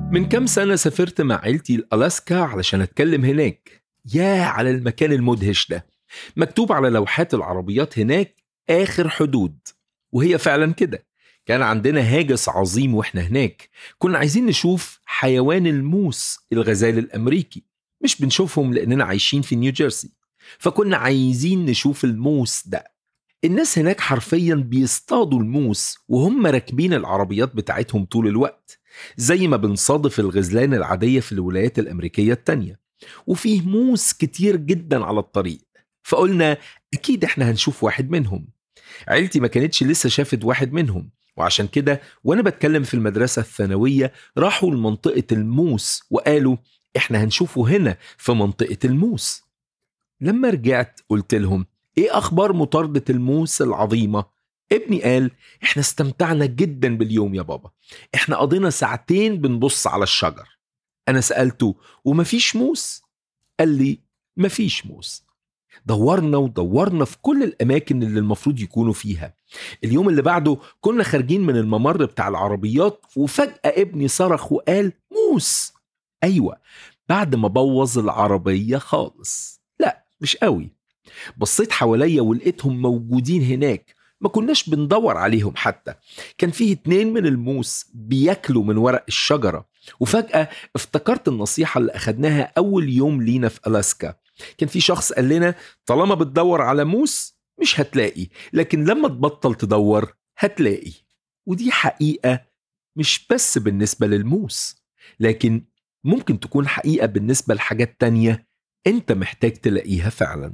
من كام سنة سافرت مع عيلتي لألاسكا علشان أتكلم هناك يا على المكان المدهش ده مكتوب على لوحات العربيات هناك آخر حدود وهي فعلا كده كان عندنا هاجس عظيم واحنا هناك كنا عايزين نشوف حيوان الموس الغزال الأمريكي مش بنشوفهم لأننا عايشين في نيوجيرسي فكنا عايزين نشوف الموس ده الناس هناك حرفيا بيصطادوا الموس وهم راكبين العربيات بتاعتهم طول الوقت زي ما بنصادف الغزلان العادية في الولايات الأمريكية التانية وفيه موس كتير جدا على الطريق فقلنا أكيد إحنا هنشوف واحد منهم عيلتي ما كانتش لسه شافت واحد منهم وعشان كده وأنا بتكلم في المدرسة الثانوية راحوا لمنطقة الموس وقالوا إحنا هنشوفه هنا في منطقة الموس لما رجعت قلت لهم ايه اخبار مطاردة الموس العظيمة ابني قال احنا استمتعنا جدا باليوم يا بابا احنا قضينا ساعتين بنبص على الشجر انا سألته ومفيش موس قال لي مفيش موس دورنا ودورنا في كل الاماكن اللي المفروض يكونوا فيها اليوم اللي بعده كنا خارجين من الممر بتاع العربيات وفجأة ابني صرخ وقال موس ايوه بعد ما بوظ العربية خالص لا مش قوي بصيت حواليا ولقيتهم موجودين هناك ما كناش بندور عليهم حتى كان فيه اتنين من الموس بياكلوا من ورق الشجرة وفجأة افتكرت النصيحة اللي أخدناها أول يوم لينا في ألاسكا كان في شخص قال لنا طالما بتدور على موس مش هتلاقي لكن لما تبطل تدور هتلاقي ودي حقيقة مش بس بالنسبة للموس لكن ممكن تكون حقيقة بالنسبة لحاجات تانية انت محتاج تلاقيها فعلا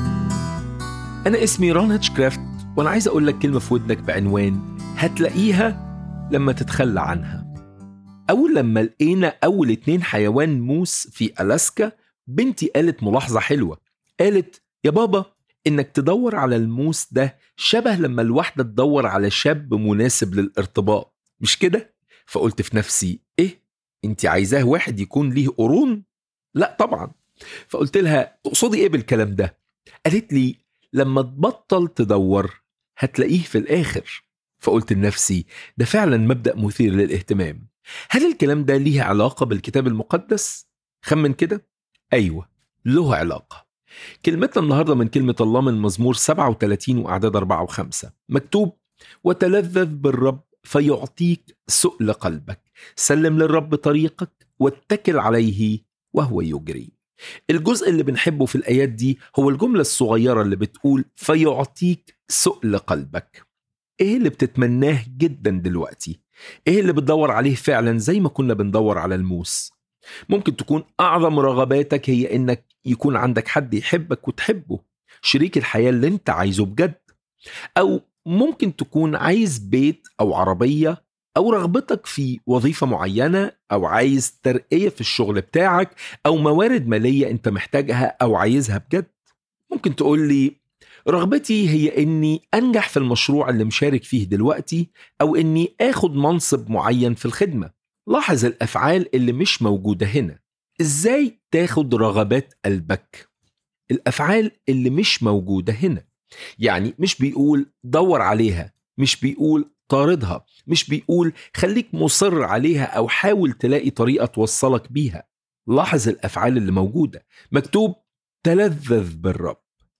انا اسمي رون هاتشكرافت وانا عايز اقول لك كلمة في ودنك بعنوان هتلاقيها لما تتخلى عنها اول لما لقينا اول اتنين حيوان موس في الاسكا بنتي قالت ملاحظة حلوة قالت يا بابا انك تدور على الموس ده شبه لما الواحدة تدور على شاب مناسب للارتباط مش كده؟ فقلت في نفسي ايه انت عايزاه واحد يكون ليه قرون؟ لا طبعا فقلت لها تقصدي ايه بالكلام ده قالت لي لما تبطل تدور هتلاقيه في الاخر فقلت لنفسي ده فعلا مبدا مثير للاهتمام هل الكلام ده ليه علاقه بالكتاب المقدس خمن كده ايوه له علاقه كلمتنا النهارده من كلمه الله من مزمور 37 واعداد 4 و5 مكتوب وتلذذ بالرب فيعطيك سؤل قلبك سلم للرب طريقك واتكل عليه وهو يجري الجزء اللي بنحبه في الآيات دي هو الجملة الصغيرة اللي بتقول فيعطيك سؤل قلبك ايه اللي بتتمناه جدا دلوقتي ايه اللي بتدور عليه فعلا زي ما كنا بندور على الموس ممكن تكون اعظم رغباتك هي انك يكون عندك حد يحبك وتحبه شريك الحياة اللي انت عايزه بجد او ممكن تكون عايز بيت او عربية او رغبتك في وظيفة معينة او عايز ترقية في الشغل بتاعك او موارد مالية انت محتاجها او عايزها بجد ممكن تقول لي رغبتي هي اني انجح في المشروع اللي مشارك فيه دلوقتي او اني اخد منصب معين في الخدمة لاحظ الافعال اللي مش موجودة هنا ازاي تاخد رغبات قلبك الافعال اللي مش موجودة هنا يعني مش بيقول دور عليها مش بيقول طاردها مش بيقول خليك مصر عليها او حاول تلاقي طريقه توصلك بيها لاحظ الافعال اللي موجوده مكتوب تلذذ بالرب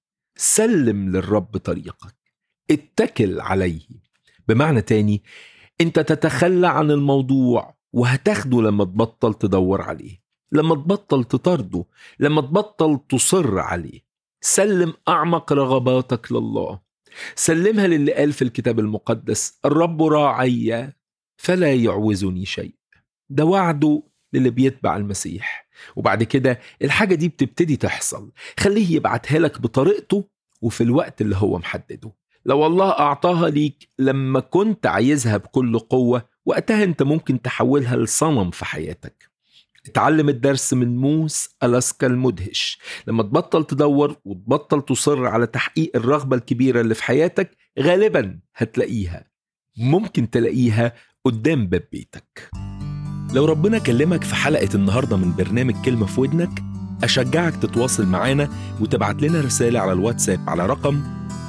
سلم للرب طريقك اتكل عليه بمعنى تاني انت تتخلى عن الموضوع وهتاخده لما تبطل تدور عليه لما تبطل تطارده لما تبطل تصر عليه سلم اعمق رغباتك لله سلمها للي قال في الكتاب المقدس الرب راعي فلا يعوزني شيء ده وعده للي بيتبع المسيح وبعد كده الحاجة دي بتبتدي تحصل خليه يبعتها لك بطريقته وفي الوقت اللي هو محدده لو الله أعطاها ليك لما كنت عايزها بكل قوة وقتها أنت ممكن تحولها لصنم في حياتك اتعلم الدرس من موس ألاسكا المدهش لما تبطل تدور وتبطل تصر على تحقيق الرغبة الكبيرة اللي في حياتك غالبا هتلاقيها ممكن تلاقيها قدام باب بيتك لو ربنا كلمك في حلقة النهاردة من برنامج كلمة في ودنك أشجعك تتواصل معانا وتبعت لنا رسالة على الواتساب على رقم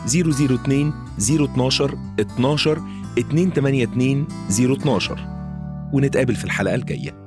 002 012 12 282 012 ونتقابل في الحلقة الجاية